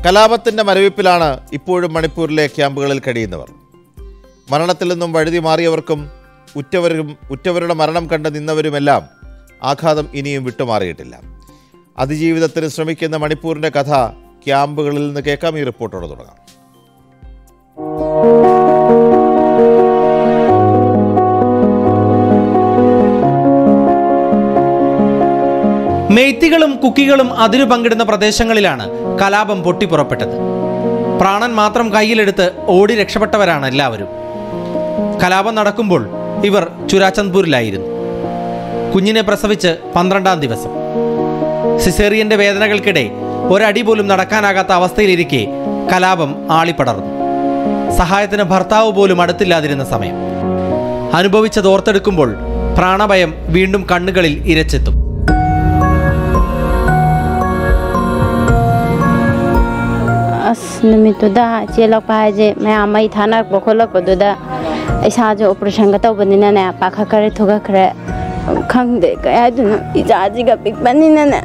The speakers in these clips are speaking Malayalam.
കലാപത്തിൻ്റെ മരവിപ്പിലാണ് ഇപ്പോഴും മണിപ്പൂരിലെ ക്യാമ്പുകളിൽ കഴിയുന്നവർ മരണത്തിൽ നിന്നും വഴുതി മാറിയവർക്കും ഉറ്റവരും ഉറ്റവരുടെ മരണം കണ്ട് നിന്നവരുമെല്ലാം ആഘാതം ഇനിയും വിട്ടുമാറിയിട്ടില്ല അതിജീവിതത്തിന് ശ്രമിക്കുന്ന മണിപ്പൂരിൻ്റെ കഥ ക്യാമ്പുകളിൽ നിന്ന് കേൾക്കാം ഈ റിപ്പോർട്ടോട് തുടങ്ങാം മെയ്ത്തികളും കുക്കികളും അതിരു പങ്കിടുന്ന പ്രദേശങ്ങളിലാണ് കലാപം പൊട്ടിപ്പുറപ്പെട്ടത് പ്രാണൻ മാത്രം കയ്യിലെടുത്ത് ഓടി രക്ഷപ്പെട്ടവരാണ് എല്ലാവരും കലാപം നടക്കുമ്പോൾ ഇവർ ചുരാചന്ദ്പൂരിലായിരുന്നു കുഞ്ഞിനെ പ്രസവിച്ച് പന്ത്രണ്ടാം ദിവസം സിസേറിയന്റെ വേദനകൾക്കിടെ ഒരടി പോലും നടക്കാനാകാത്ത അവസ്ഥയിലിരിക്കെ കലാപം ആളിപ്പടർന്നു സഹായത്തിന് ഭർത്താവ് പോലും അടുത്തില്ലാതിരുന്ന സമയം അനുഭവിച്ചത് ഓർത്തെടുക്കുമ്പോൾ പ്രാണഭയം വീണ്ടും കണ്ണുകളിൽ ഇരച്ചെത്തും ꯑꯁ ꯅꯨꯃꯤꯠꯇꯨꯗ ꯆꯦꯜꯂꯛꯄ ꯍꯥꯏꯁꯦ ꯃꯌꯥꯝ ꯃꯩ ꯊꯥꯅꯔꯛꯄ ꯈꯣꯠꯂꯛꯄꯗꯨꯗ ꯏꯁꯥꯁꯨ ꯑꯣꯄꯔꯦꯁꯟꯒ ꯇꯧꯕꯅꯤꯅꯅꯦ ꯄꯥꯈꯠꯈ꯭ꯔꯦ ꯊꯨꯒꯠꯈ꯭ꯔꯦ ꯈꯪꯗꯦ ꯀꯩ ꯍꯥꯏꯗꯣꯏꯅꯣ ꯏꯆꯥꯁꯤꯒ ꯄꯤꯛꯄꯅꯤꯅꯅꯦ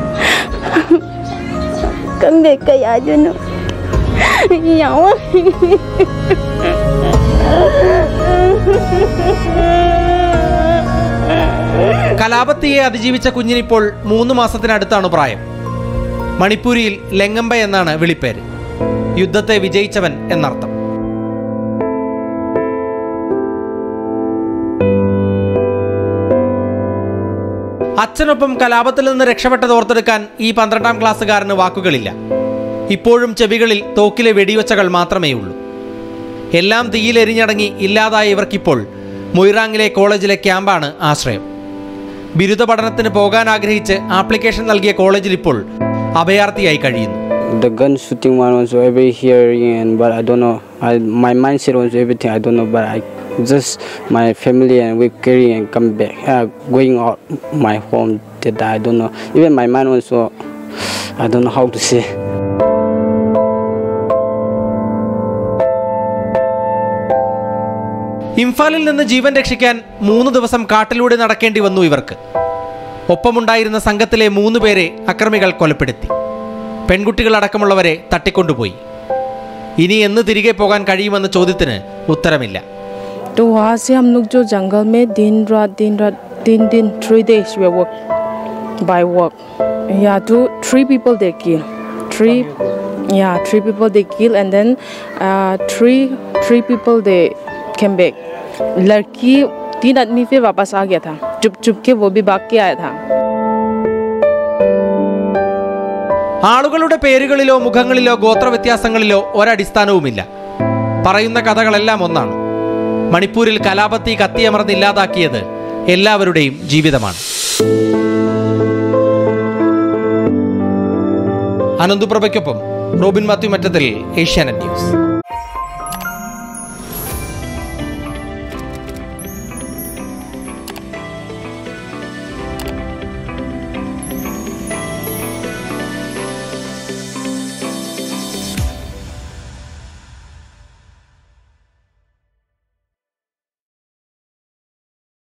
ꯈꯪꯗꯦ ꯀꯩ ꯍꯥꯏꯗꯣꯏꯅോ ꯌꯥꯝ കലാപത്തിയെ അതിജീവിച്ച കുഞ്ഞിനിപ്പോൾ മൂന്ന് മാസത്തിനടുത്താണ് പ്രായം മണിപ്പൂരിയിൽ ലെങ്ങമ്പ എന്നാണ് വിളിപ്പേര് യുദ്ധത്തെ വിജയിച്ചവൻ എന്നർത്ഥം അച്ഛനൊപ്പം കലാപത്തിൽ നിന്ന് രക്ഷപ്പെട്ടത് ഓർത്തെടുക്കാൻ ഈ പന്ത്രണ്ടാം ക്ലാസ്സുകാരന് വാക്കുകളില്ല ഇപ്പോഴും ചെവികളിൽ തോക്കിലെ വെടിയൊച്ചകൾ മാത്രമേ ഉള്ളൂ എല്ലാം തീയിലെരിഞ്ഞടങ്ങി ഇല്ലാതായ ഇവർക്കിപ്പോൾ മൊയ്റാങ്ങിലെ കോളേജിലെ ക്യാമ്പാണ് ആശ്രയം ബിരുദ പഠനത്തിന് പോകാൻ ആഗ്രഹിച്ച് ആപ്ലിക്കേഷൻ നൽകിയ കോളേജിൽ ഇപ്പോൾ അഭയാർത്ഥിയായി കഴിയുന്നു the gun shooting one was every hearing and but I don't know I my mindset was everything I don't know but I just my family and we carry and come back uh, going out my home that I don't know even my mind was so I don't know how to say ഇംഫാലിൽ നിന്ന് ജീവൻ രക്ഷിക്കാൻ മൂന്ന് ദിവസം കാട്ടിലൂടെ നടക്കേണ്ടി വന്നു ഇവർക്ക് ഒപ്പമുണ്ടായിരുന്ന സംഘത്തിലെ മൂന്ന് പേരെ അക്രമികൾ കൊലപ്പെടുത്തി പെൺകുട്ടികളടക്കമുള്ളവരെ തട്ടിക്കൊണ്ടുപോയി ഇനി എന്ന് തിരികെ പോകാൻ കഴിയുമെന്ന ചോദ്യത്തിന് ഉത്തരമില്ല तो वहाँ से हम लोग जो जंगल में दिन रात दिन रात तीन दिन three days we work by work yeah two three people they kill three yeah three people they kill and then uh, three three people they came back लड़की तीन आदमी फिर वापस आ गया था चुप चुप के वो भी भाग के आया था ആളുകളുടെ പേരുകളിലോ മുഖങ്ങളിലോ ഗോത്രവ്യത്യാസങ്ങളിലോ ഒരടിസ്ഥാനവുമില്ല പറയുന്ന കഥകളെല്ലാം ഒന്നാണ് മണിപ്പൂരിൽ കലാപത്തി കത്തിയമർന്ന് ഇല്ലാതാക്കിയത് എല്ലാവരുടെയും ജീവിതമാണ് അനന്തുപ്രഭയ്ക്കൊപ്പം റോബിൻ മാത്യു മറ്റത്തിൽ ഏഷ്യാനെറ്റ് ന്യൂസ്